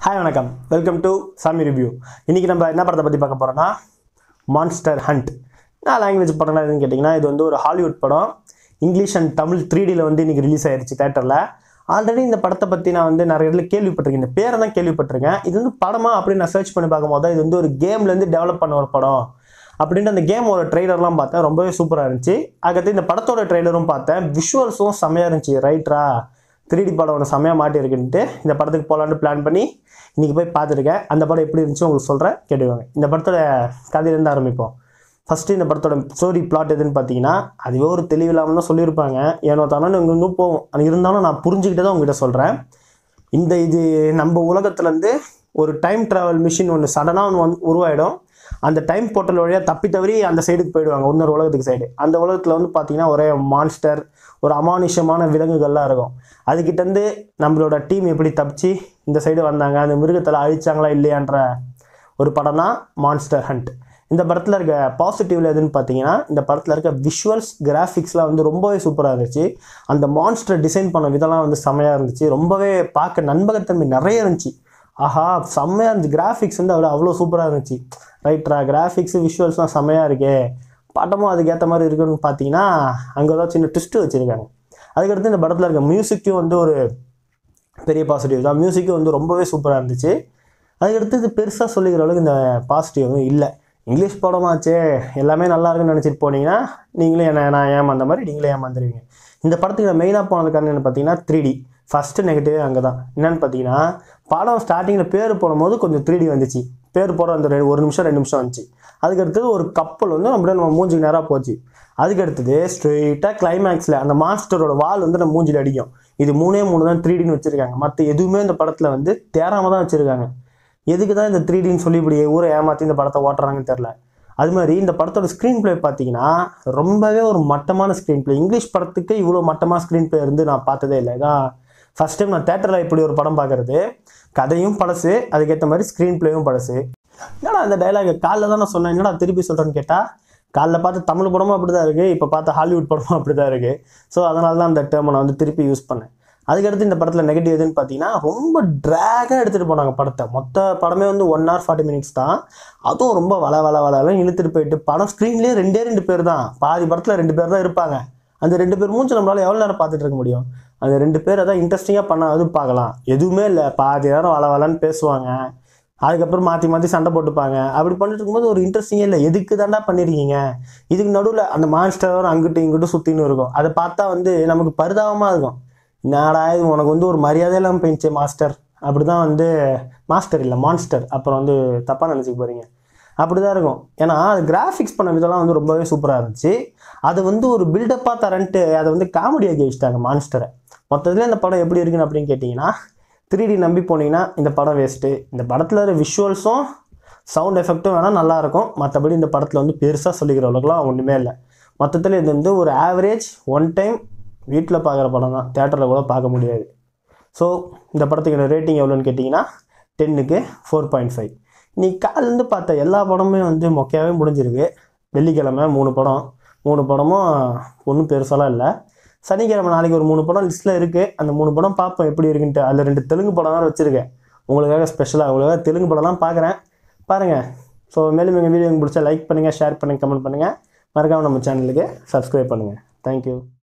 hi வணக்கம் welcome to சாமி review இன்றைக்கி நம்ம என்ன படத்தை பற்றி பார்க்க போகிறோன்னா மான்ஸ்டர் ஹண்ட் நான் லாங்குவேஜ் படம்னா எதுன்னு கேட்டிங்கன்னா இது வந்து ஒரு ஹாலிவுட் படம் இங்கிலீஷ் அண்ட் தமிழ் த்ரீ டியில் வந்து இன்றைக்கி ரிலீஸ் ஆயிருச்சு தேட்டரில் ஆல்ரெடி இந்த படத்தை பற்றி நான் வந்து நிறைய இடத்துல கேள்விப்பட்டிருக்கேன் இந்த பேரை தான் கேள்விப்பட்டிருக்கேன் இது வந்து படமா அப்படின்னு நான் சர்ச் பண்ணி பார்க்கும்போது தான் இது வந்து ஒரு கேம்லேருந்து டெவலப் பண்ண ஒரு படம் அப்படின்ட்டு அந்த கேமோட ட்ரெய்லர்லாம் பார்த்தேன் ரொம்பவே சூப்பராக இருந்துச்சு அதுக்கடுத்து இந்த படத்தோட ட்ரெய்லரும் பார்த்தேன் விஷுவல்ஸும் செம்மையாக இருந்துச்சு ரைட்ரா த்ரீ டி படம் ஒன்று செம்மையாக மாட்டியிருக்குன்ட்டு இந்த படத்துக்கு போகலான்னு பிளான் பண்ணி இன்றைக்கி போய் பார்த்துருக்கேன் அந்த படம் எப்படி இருந்துச்சு உங்களுக்கு சொல்கிறேன் கேட்டுவாங்க இந்த படத்தோட கதையிலேருந்து ஆரம்பிப்போம் ஃபஸ்ட்டு இந்த படத்தோட ஸ்டோரி பிளாட் எதுன்னு பார்த்தீங்கன்னா அதுவே ஒரு தெளிவில்லாமல் தான் சொல்லியிருப்பாங்க ஏனோ தானோ இங்கே இங்கே போகும் அது இருந்தாலும் நான் புரிஞ்சுக்கிட்டு தான் உங்ககிட்ட சொல்கிறேன் இந்த இது நம்ம உலகத்துலேருந்து ஒரு டைம் ட்ராவல் மிஷின் ஒன்று சடனாக ஒன்று வந்து உருவாயிடும் அந்த டைம் போர்ட்டல் வழியாக தப்பி தவறி அந்த சைடுக்கு போயிடுவாங்க இன்னொரு உலகத்துக்கு சைடு அந்த உலகத்தில் வந்து பார்த்தீங்கன்னா ஒரே மான்ஸ்டர் ஒரு அமானுஷ்யமான விலங்குகள்லாம் இருக்கும் அதுக்கிட்டேருந்து நம்மளோட டீம் எப்படி தப்பிச்சு இந்த சைடு வந்தாங்க அந்த மிருகத்தில் அழிச்சாங்களா இல்லையான்ற ஒரு படம் தான் மான்ஸ்டர் ஹண்ட் இந்த படத்தில் இருக்க பாசிட்டிவ்ல எதுன்னு பார்த்தீங்கன்னா இந்த படத்தில் இருக்க விஷுவல்ஸ் கிராஃபிக்ஸ்லாம் வந்து ரொம்பவே சூப்பராக இருந்துச்சு அந்த மான்ஸ்டர் டிசைன் பண்ண விதம்லாம் வந்து செம்மையாக இருந்துச்சு ரொம்பவே பார்க்க நண்பகத்தன்மை நிறைய இருந்துச்சு ஆஹா செம்மையாக இருந்துச்சு கிராஃபிக்ஸ் வந்து அவ்வளோ அவ்வளோ சூப்பராக இருந்துச்சு ரைட்ரா கிராஃபிக்ஸ் விஷுவல்ஸ்லாம் செம்மையாக இருக்கே படமும் அதுக்கேற்ற மாதிரி இருக்குன்னு பார்த்தீங்கன்னா அங்கே தான் சின்ன ட்விஸ்ட்டு வச்சுருக்காங்க அதுக்கடுத்து இந்த படத்தில் இருக்க மியூசிக்கும் வந்து ஒரு பெரிய பாசிட்டிவ் தான் மியூசிக்கும் வந்து ரொம்பவே சூப்பராக இருந்துச்சு அதுக்கடுத்து இது பெருசாக சொல்லிக்கிற அளவுக்கு இந்த பாசிட்டிவ் இல்லை இங்கிலீஷ் படமாச்சே எல்லாமே நல்லா இருக்குன்னு நினச்சிட்டு போனீங்கன்னா நீங்களே என்ன நான் ஏமாந்த மாதிரி நீங்களே ஏமாந்துருவீங்க இந்த படத்துக்கு நான் மெயினாக போனது காரணம் என்ன பார்த்தீங்கன்னா த்ரீ டி ஃபஸ்ட்டு நெகட்டிவே அங்கே தான் என்னென்னு பார்த்தீங்கன்னா படம் ஸ்டார்டிங்கில் பேர் போடும்போது கொஞ்சம் த்ரீ டி வந்துச்சு பேர் போடுற அந்த ரெ- ஒரு நிமிஷம் ரெண்டு நிமிஷம் வந்துச்சு அதுக்கடுத்தது ஒரு கப்பல் வந்து அப்படியே நம்ம மூஞ்சிக்கு நேராக போச்சு அதுக்கடுத்தது ஸ்ட்ரெயிட்டாக கிளைமேக்ஸில் அந்த மாஸ்டரோட வால் வந்து நம்ம மூஞ்சில் அடிக்கும் இது மூணே மூணு தான் த்ரீ டின்னு வச்சுருக்காங்க மற்ற எதுவுமே இந்த படத்தில் வந்து தேராமல் தான் வச்சுருக்காங்க எதுக்கு தான் இந்த த்ரீ டின்னு சொல்லி இப்படி ஊரை ஏமாற்றி இந்த படத்தை ஓட்டுறாங்கன்னு தெரில அது மாதிரி இந்த படத்தோட ஸ்க்ரீன் ப்ளே பார்த்தீங்கன்னா ரொம்பவே ஒரு மட்டமான ஸ்க்ரீன் ப்ளே இங்கிலீஷ் படத்துக்கு இவ்வளோ மட்டமான ஸ்க்ரீன் ப்ளே இருந்து நான் பார்த்ததே இல்லை இதான் ஃபஸ்ட் டைம் நான் தேட்டரில் இப்படி ஒரு படம் பார்க்குறது கதையும் பழசு அதுக்கேற்ற மாதிரி ஸ்க்ரீன் ப்ளேயும் பழசு என்னடா அந்த டைலாக் காலைல தான் நான் சொன்னேன் என்னடா திருப்பி சொல்கிறேன்னு கேட்டால் காலைல பார்த்து தமிழ் படமும் அப்படி தான் இருக்குது இப்போ பார்த்த ஹாலிவுட் படமும் அப்படி தான் இருக்குது ஸோ அதனால தான் அந்த டேர்மை நான் வந்து திருப்பி யூஸ் பண்ணேன் அதுக்கடுத்து இந்த படத்தில் நெகட்டிவ் எதுன்னு பார்த்தீங்கன்னா ரொம்ப ட்ராகாக எடுத்துகிட்டு போனாங்க படத்தை மொத்த படமே வந்து ஒன் ஹவர் ஃபார்ட்டி மினிட்ஸ் தான் அதுவும் ரொம்ப வள வள வளன்னு இழுத்துட்டு போயிட்டு படம் ஸ்க்ரீன்லேயே ரெண்டே ரெண்டு பேர் தான் பாதி படத்தில் ரெண்டு பேர் தான் இருப்பாங்க அந்த ரெண்டு பேர் மூஞ்சி நம்மளால எவ்வளோ நேரம் பார்த்துட்டு இருக்க முடியும் அந்த ரெண்டு பேர் அதான் இன்ட்ரெஸ்டிங்காக பண்ணாது பார்க்கலாம் எதுவுமே இல்லை பாதி நேரம் வள வளன்னு பேசுவாங்க அதுக்கப்புறம் மாற்றி மாற்றி சண்டை போட்டுப்பாங்க அப்படி பண்ணிட்டு இருக்கும்போது ஒரு இன்ட்ரெஸ்டிங்கே இல்லை எதுக்கு தாண்டா பண்ணியிருக்கீங்க இதுக்கு நடுவில் அந்த மான்ஸ்டர் அங்கிட்டும் இங்கிட்டும் சுற்றின்னு இருக்கும் அதை பார்த்தா வந்து நமக்கு பரிதாபமாக இருக்கும் என்னடா இது உனக்கு வந்து ஒரு மரியாதை இல்லாமல் போயிடுச்சு மாஸ்டர் அப்படி தான் வந்து மாஸ்டர் இல்லை மான்ஸ்டர் அப்புறம் வந்து தப்பாக நினச்சிக்க போகிறீங்க அப்படி தான் இருக்கும் ஏன்னா அது கிராஃபிக்ஸ் பண்ண விதம்லாம் வந்து ரொம்பவே சூப்பராக இருந்துச்சு அது வந்து ஒரு பில்டப்பாக தரன்ட்டு அதை வந்து காமெடியாக்கி வச்சுட்டாங்க மான்ஸ்டரை மொத்தத்தில் இந்த படம் எப்படி இருக்குன்னு அப்படின்னு கேட்டிங்கன்னா த்ரீ டி நம்பி போனீங்கன்னா இந்த படம் வேஸ்ட்டு இந்த படத்தில் இருக்கிற விஷுவல்ஸும் சவுண்ட் எஃபெக்ட்டும் வேணால் நல்லாயிருக்கும் மற்றபடி இந்த படத்தில் வந்து பெருசாக சொல்லிக்கிற அளவுக்குலாம் ஒன்றுமே இல்லை மொத்தத்தில் இது வந்து ஒரு ஆவரேஜ் ஒன் டைம் வீட்டில் பார்க்குற படம் தான் தேட்டரில் கூட பார்க்க முடியாது ஸோ இந்த படத்துக்கு ரேட்டிங் எவ்வளோன்னு கேட்டிங்கன்னா டென்னுக்கு ஃபோர் பாயிண்ட் ஃபைவ் நீ காலிலேருந்து பார்த்த எல்லா படமுமே வந்து மொக்கையாகவே முடிஞ்சிருக்கு வெள்ளிக்கிழமை மூணு படம் மூணு படமும் ஒன்றும் பெருசாலாம் இல்லை சனிக்கிழமை நாளைக்கு ஒரு மூணு படம் லிஸ்ட்டில் இருக்குது அந்த மூணு படம் பார்ப்போம் எப்படி இருக்குன்ட்டு அதில் ரெண்டு தெலுங்கு படம் வேறு வச்சுருக்கேன் உங்களுக்காக ஸ்பெஷலாக உங்களுக்காக தெலுங்கு படம்லாம் பார்க்குறேன் பாருங்கள் ஸோ மேலும் எங்கள் வீடியோ உங்களுக்கு பிடிச்சா லைக் பண்ணுங்கள் ஷேர் பண்ணுங்கள் கமெண்ட் பண்ணுங்கள் மறக்காமல் நம்ம சேனலுக்கு சப்ஸ்கிரைப் பண்ணுங்கள் தேங்க்யூ